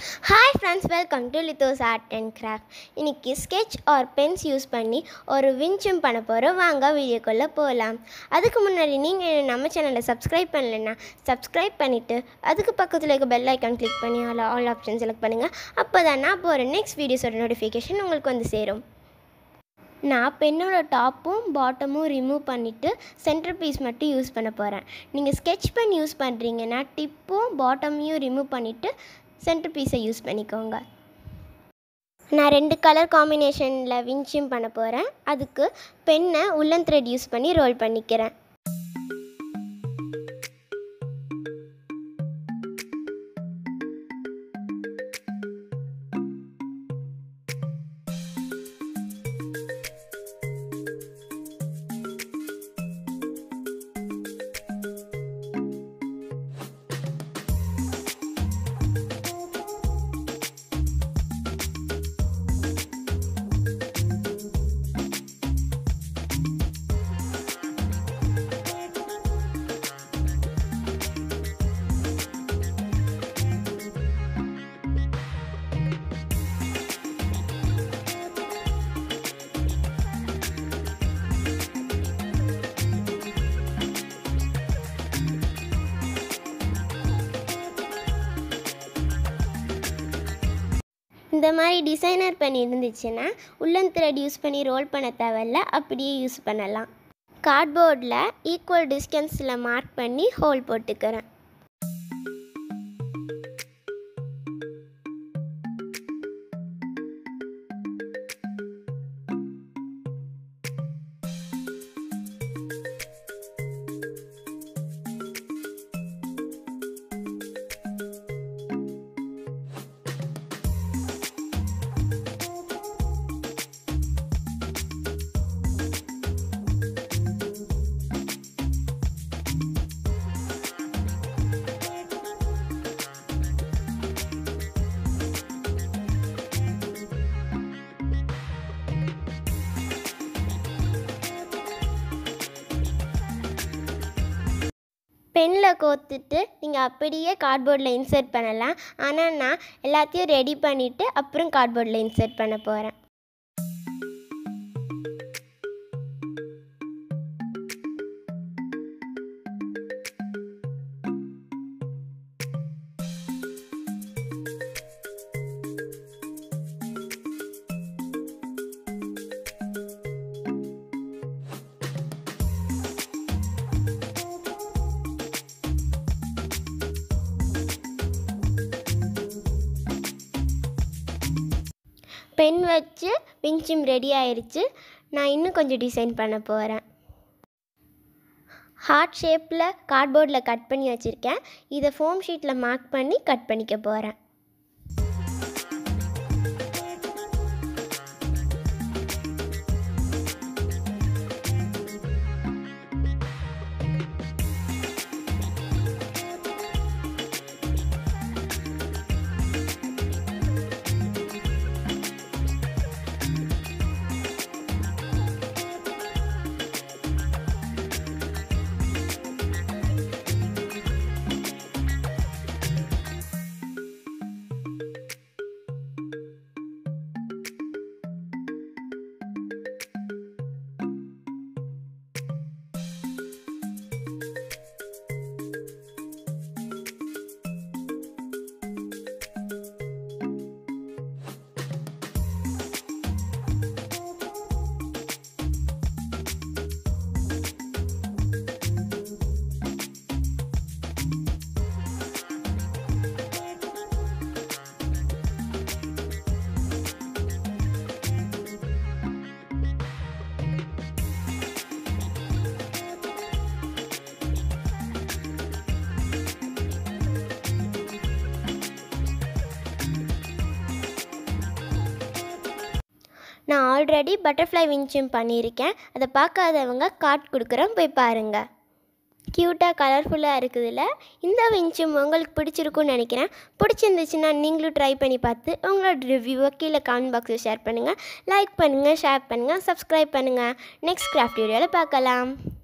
hi friends welcome to Lithos art and craft இன்னைக்கு sketch or pens use பண்ணி ஒரு விஞ்சும் பண்ண போகிறோம் வாங்க வீடியோக்குள்ளே போகலாம் அதுக்கு முன்னாடி நீங்கள் நம்ம சேனலை சப்ஸ்கிரைப் பண்ணலைன்னா சப்ஸ்கிரைப் பண்ணிவிட்டு அதுக்கு பக்கத்தில் இருக்க பெல் ஐக்கான் கிளிக் பண்ணி ஆல் ஆல் ஆப்ஷன் செலக்ட் பண்ணுங்கள் அப்போ தான் நான் போகிற நெக்ஸ்ட் வீடியோஸோட நோட்டிஃபிகேஷன் உங்களுக்கு வந்து சேரும் நான் பெண்ணோட டாப்பும் பாட்டமும் ரிமூவ் பண்ணிவிட்டு சென்டர் பீஸ் மட்டும் யூஸ் பண்ண போகிறேன் நீங்கள் ஸ்கெட்ச் பென் யூஸ் பண்ணுறீங்கன்னா டிப்பும் பாட்டமையும் ரிமூவ் பண்ணிவிட்டு சென்டர் பீஸை யூஸ் பண்ணிக்கோங்க நான் ரெண்டு கலர் காம்பினேஷனில் விஞ்சிங் பண்ண போகிறேன் அதுக்கு பெண்ணை உள்ளன் த்ரெட் யூஸ் பண்ணி ரோல் பண்ணிக்கிறேன் இந்த மாதிரி டிசைனர் பென் இருந்துச்சுன்னா உள்ளன் த்ரெட் யூஸ் பண்ணி ரோல் பண்ண தேவையில்ல அப்படியே யூஸ் பண்ணலாம் கார்ட்போர்டில் ஈக்குவல் டிஸ்டன்ஸில் மார்க் பண்ணி ஹோல் போட்டுக்கிறேன் பெனில் கோத்துட்டு நீங்கள் அப்படியே கார்ட்போர்டில் இன்சர்ட் பண்ணலாம் ஆனால் நான் எல்லாத்தையும் ரெடி பண்ணிவிட்டு அப்புறம் கார்ட்போர்டில் இன்சர்ட் பண்ண போகிறேன் பென் வச்சு விஞ்சும் ரெடி ஆயிடுச்சு நான் இன்னும் கொஞ்சம் டிசைன் பண்ண போகிறேன் ஹார்ட் ஷேப்பில் கார்ட்போர்டில் கட் பண்ணி வச்சுருக்கேன் இதை ஃபோம் ஷீட்டில் மார்க் பண்ணி கட் பண்ணிக்க போகிறேன் நான் ஆல்ரெடி பட்டர்ஃப்ளை விஞ்சும் பண்ணியிருக்கேன் அதை பார்க்காதவங்க கார்ட் கொடுக்குறேன் போய் பாருங்கள் க்யூட்டாக கலர்ஃபுல்லாக இருக்குதுல்ல இந்த விஞ்சும் உங்களுக்கு பிடிச்சிருக்குன்னு நினைக்கிறேன் பிடிச்சிருந்துச்சுன்னா நீங்களும் ட்ரை பண்ணி பார்த்து உங்களோட ரிவ்யூவை கீழே கமெண்ட் பாக்ஸில் ஷேர் பண்ணுங்கள் லைக் பண்ணுங்கள் ஷேர் பண்ணுங்கள் சப்ஸ்கிரைப் பண்ணுங்கள் நெக்ஸ்ட் கிராஃப்ட் வீடியோவில் பார்க்கலாம்